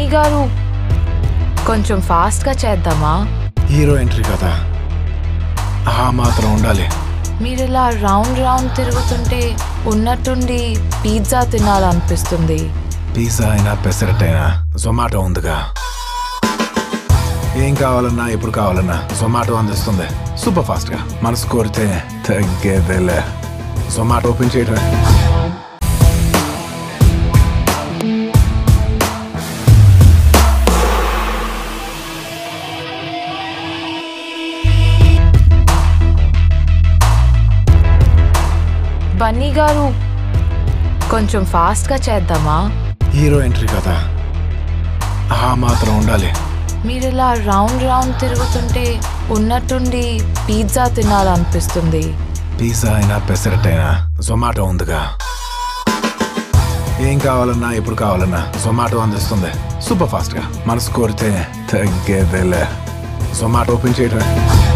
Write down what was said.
గారు కొంచెం ఫాస్ట్గా చేద్దామా హీరో ఎంట్రీ కదా ఆ మాత్రం ఉండాలి మీరు ఇలా రౌండ్ రౌండ్ తిరుగుతుంటే ఉన్నట్టుండి పిజ్జా తినాలనిపిస్తుంది పిజ్జా అయినా పెసరట్ అయినా జొమాటో ఉందిగా ఏం కావాలన్నా ఎప్పుడు కావాలన్నా జొమాటో అందిస్తుంది సూపర్ ఫాస్ట్ గా మనసు కోరితే తగ్గేదేలే జొమాటో ఓపెన్ చేయడమే బన్నీ గారు కొంచెం ఫాస్ట్గా చేద్దామా హీరో ఎంట్రీ కదా ఆ మాత్రం ఉండాలి మీరు ఇలా రౌండ్ రౌండ్ తిరుగుతుంటే ఉన్నట్టుండి పిజ్జా తినాలనిపిస్తుంది పిజ్జా అయినా పెసరట్ అయినా జొమాటో ఉందిగా ఏం కావాలన్నా ఎప్పుడు కావాలన్నా జొమాటో అందిస్తుంది సూపర్ ఫాస్ట్ గా మనసు కోరితే తగ్గేదేలే జొమాటో ఓపెన్ చేయడమే